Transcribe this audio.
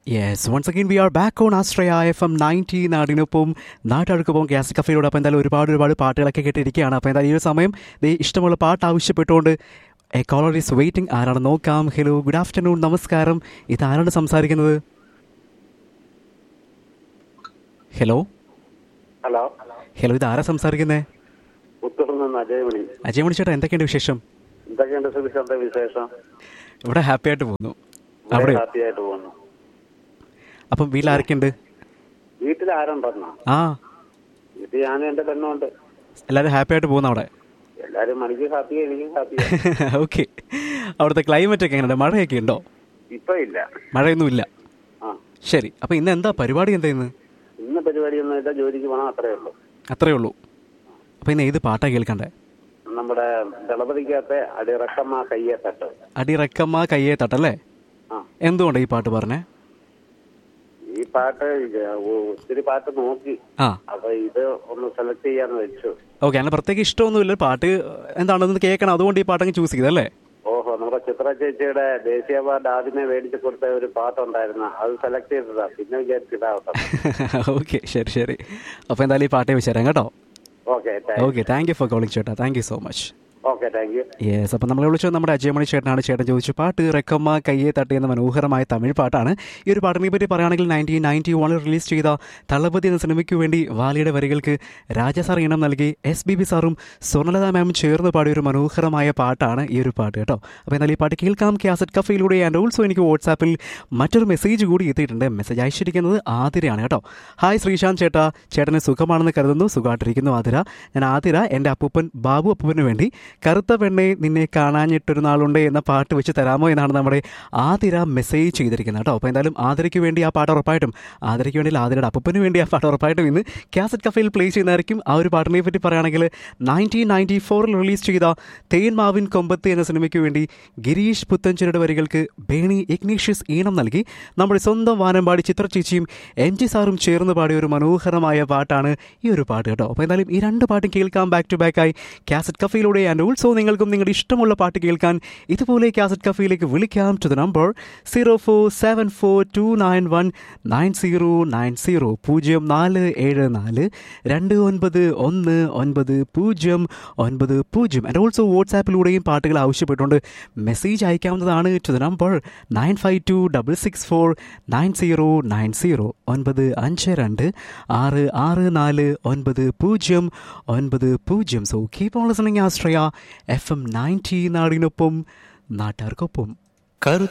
yes once again we are back on Ashraya F M ninety നാടിനൊപ്പം നാട്ടുകാർക്കൊപ്പം gas കഫേയോട് അപ്പോൾ എന്തായാലും ഒരുപാട് ഒരുപാട് പാട്ടുകളൊക്കെ കേട്ടിരിക്കുകയാണ് അപ്പോൾ എന്തായാലും ഈ ഒരു സമയം ദേ ഇഷ്ടമുള്ള പാട്ട് ആവശ്യപ്പെട്ടുകൊണ്ട് എ കോളർ ഈസ് വെയിറ്റിംഗ് ആരാണ് നോക്കാം ഹലോ ഗുഡ് ആഫ്റ്റർനൂൺ നമസ്കാരം ഇത് ആരാണ് സംസാരിക്കുന്നത് ഹലോ ഹലോ ഹലോ ഇത് ആരാ സംസാരിക്കുന്നത് പുത്തൂർന്ന് നിന്ന് അജയമണി അജയ് മണി ചേട്ടാ എന്തൊക്കെയുണ്ട് വിശേഷം എന്തൊക്കെയുണ്ട് സുഭിഷന്റെ വിശേഷം ഇവിടെ ഹാപ്പി ആയിട്ട് പോകുന്നു അവിടെ ഹാപ്പി ആയിട്ട് പോകുന്നു അപ്പം വീട്ടിൽ ആരൊക്കെയുണ്ട് വീട്ടിൽ ആരുണ്ടെന്നാ ആ വീട്ടിൽ ഞാനും എന്റെ പെണ്ണുണ്ട് എല്ലാവരും ഹാപ്പി ആയിട്ട് പോകുന്നു അവിടെ എല്ലാരും മണിക്ക് ഹാപ്പി എനിക്കും ഹാപ്പി ഓക്കെ അവിടുത്തെ ക്ലൈമറ്റ് ഒക്കെ എങ്ങനെയുണ്ട് മഴയൊക്കെ ഉണ്ടോ ഇപ്പൊ ഇല്ല മഴയൊന്നുമില്ല ആ ശരി അപ്പൊ ഇന്ന് എന്താ പരിപാടി എന്താ ഇന്ന് ഇന്ന് പരിപാടിയൊന്നും ഇല്ല ജോലിക്ക് പോകണം അത്രേ ഉള്ളൂ അത്രേ ഉള്ളൂ അപ്പൊ ഇന്ന് ഏത് പാട്ടാ കേൾക്കണ്ടേ നമ്മുടെ ദളപതിക്കകത്തെ അടിറക്കമ്മ കയ്യെ തട്ട് അടിറക്കമ്മ കയ്യെ തട്ടല്ലേ ആ എന്തുകൊണ്ട് ഈ പാട്ട് പറഞ്ഞേ ഈ പാട്ട് ഇത് ഒത്തിരി പാട്ട് നോക്കി ആ അപ്പൊ ഇത് ഒന്ന് സെലക്ട് ചെയ്യാന്ന് വെച്ചു ഓക്കെ അങ്ങനെ പ്രത്യേക ഇഷ്ടമൊന്നുമില്ല പാട്ട് എന്താണെന്ന് കേൾക്കണം അതുകൊണ്ട് ഈ പാട്ടങ്ങ് ചൂസ് ചെയ്തല്ലേ ഓഹോ നമ്മുടെ ചിത്ര ചേച്ചിയുടെ ദേശീയ അവാർഡ് ആദ്യമേ മേടിച്ചു കൊടുത്ത ഒരു പാട്ടുണ്ടായിരുന്നു അത് സെലക്ട് ചെയ്തതാ പിന്നെ വിചാരിച്ചിട്ടാവട്ടെ ഓക്കെ ശരി ശരി അപ്പൊ എന്തായാലും ഈ പാട്ടേ വെച്ചുതരാം കേട്ടോ okay okay thank you for calling ചേട്ടാ thank you so much okay thank you yes അപ്പം നമ്മളെ വിളിച്ചത് നമ്മുടെ അജയമണി ചേട്ടനാണ് ചേട്ടൻ ചോദിച്ചു പാട്ട് റെക്കമ്മ കയ്യെ തട്ടി എന്ന മനോഹരമായ തമിഴ് പാട്ടാണ് ഈ ഒരു പാട്ടിനെ പറ്റി പറയുകയാണെങ്കിൽ നയൻറ്റീൻ നയൻറ്റി വണിൽ റിലീസ് ചെയ്ത തളപതി എന്ന സിനിമയ്ക്ക് വേണ്ടി വാലിയുടെ വരികൾക്ക് രാജ സാർ ഇനം നൽകി എസ് ബി ബി സാറും സ്വർണ്ണലത മാമും ചേർന്ന് പാടിയ ഒരു മനോഹരമായ പാട്ടാണ് ഈ ഒരു പാട്ട് കേട്ടോ അപ്പോൾ എന്നാൽ ഈ പാട്ട് കേൾക്കാം കാസറ്റ് കഫയിലൂടെ ആൻഡ് ഓൾസോ എനിക്ക് വാട്സാപ്പിൽ മറ്റൊരു മെസ്സേജ് കൂടി എത്തിയിട്ടുണ്ട് മെസ്സേജ് അയച്ചിരിക്കുന്നത് ആതിരയാണ് കേട്ടോ ഹായ് ശ്രീശാന്ത് ചേട്ടാ ചേട്ടന് സുഖമാണെന്ന് കരുതുന്നു സുഖമായിട്ടിരിക്കുന്നു ആതിര ഞാൻ ആതിര എൻ്റെ അപ്പൂപ്പൻ ബാബു അപ്പൂപ്പന് വേണ്ടി കറുത്ത പെണ്ണെ നിന്നെ കാണാഞ്ഞിട്ടൊരു നാളുണ്ട് എന്ന പാട്ട് വെച്ച് തരാമോ എന്നാണ് നമ്മുടെ ആതിര മെസ്സേജ് ചെയ്തിരിക്കുന്നത് കേട്ടോ അപ്പോൾ എന്തായാലും ആതിരയ്ക്ക് വേണ്ടി ആ പാട്ട് ഉറപ്പായിട്ടും ആതിരയ്ക്ക് വേണ്ടി ആതിരയുടെ അപ്പൂപ്പന് വേണ്ടി ആ പാട്ട് ഉറപ്പായിട്ടും ഇന്ന് കാസറ്റ് കഫയിൽ പ്ലേ ചെയ്യുന്നതായിരിക്കും ആ ഒരു പാട്ടിനെ പറ്റി പറയുകയാണെങ്കിൽ നയൻറ്റീൻ നയൻറ്റി ഫോറിൽ റിലീസ് ചെയ്ത തേൻ മാവിൻ കൊമ്പത്ത് എന്ന സിനിമയ്ക്ക് വേണ്ടി ഗിരീഷ് പുത്തഞ്ചേരിയുടെ വരികൾക്ക് ബേണി ഇഗ്നീഷ്യസ് ഈണം നൽകി നമ്മുടെ സ്വന്തം വാനമ്പാടി ചിത്ര ചേച്ചിയും എം ജി സാറും ചേർന്ന് പാടിയ ഒരു മനോഹരമായ പാട്ടാണ് ഈ ഒരു പാട്ട് കേട്ടോ അപ്പോൾ എന്തായാലും ഈ രണ്ട് പാട്ടും കേൾക്കാം ബാക്ക് ടു ബാക്ക് ആയി കാസറ്റ് കഫയിലൂടെ ആൻഡ് ഓൾസോ നിങ്ങൾക്കും നിങ്ങളുടെ ഇഷ്ടമുള്ള പാട്ട് കേൾക്കാൻ ഇതുപോലെ കാസറ്റ് കഫയിലേക്ക് വിളിക്കാം to the number zero four seven four two nine one nine zero nine zero പൂജ്യം നാല് ഏഴ് നാല് രണ്ട് ഒൻപത് ഒന്ന് ഒൻപത് പൂജ്യം ഒൻപത് പൂജ്യം ആൻഡ് ഓൾസോ വാട്സാപ്പിലൂടെയും പാട്ടുകൾ ആവശ്യപ്പെട്ടുകൊണ്ട് മെസ്സേജ് അയക്കാവുന്നതാണ് to the number nine five two double six four nine zero nine zero ഒൻപത് അഞ്ച് രണ്ട് ആറ് ആറ് നാല് ഒൻപത് പൂജ്യം ഒൻപത് പൂജ്യം so keep on listening Ashraya F M ninety നാടിനൊപ്പം നാട്ടുകാർക്കൊപ്പം കറു